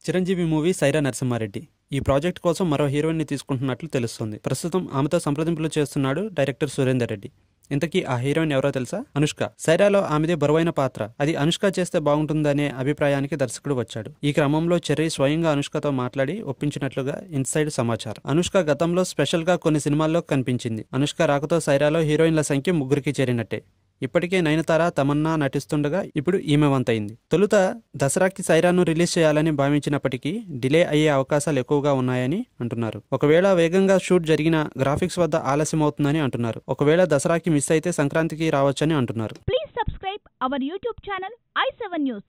Chiranjeevi movie Sye Raa Narasimha Reddy ఈ project కోసం మరో హీరోయిన్ ని తీసుకుంటున్నట్లు తెలుస్తుంది ప్రస్తుతం ఆమెతో సంప్రదింపులు చేస్తున్నాడు డైరెక్టర్ సురేందర్ రెడ్డి ఇంతకీ ఆ హీరోయిన్ ఎవరో తెలుసా అనుష్క సైరాలో ఆమెదే బరువైన పాత్ర అది అనుష్క చేస్తే బాగుంటుందనే అభిప్రాయానికి దర్శకుడు వచ్చాడు ఈ క్రమంలో చెర్రీ స్వయంగా అనుష్కతో మాట్లాడి ఒప్పించినట్లుగా ఇన్సైడ్ సమాచారం అనుష్క గతంలో స్పెషల్ గా కొన్ని సినిమాల్లో కనిపించింది అనుష్క రాకతో సైరాలో హీరోయిన్ల సంఖ్య ముగ్గురికి చేరినట్టే ఇప్పటికే నయనతార తమన్నా నటిస్తుండగా ఇప్పుడు ఈమె వంతైంది తొలుత దసరాకి సైరాను రిలీజ్ చేయాలని భావించినప్పటికీ డిలే అయ్యే అవకాశాలు ఎక్కువగా ఉన్నాయని అంటున్నారు ఒకవేళ వేగంగా షూట్ జరిగిన గ్రాఫిక్స్ వద్ద ఆలస్యం అవుతుందని అంటున్నారు ఒకవేళ దసరాకి మిస్ అయితే సంక్రాంతికి రావచ్చని అంటున్నారు Please subscribe our YouTube channel i7 News.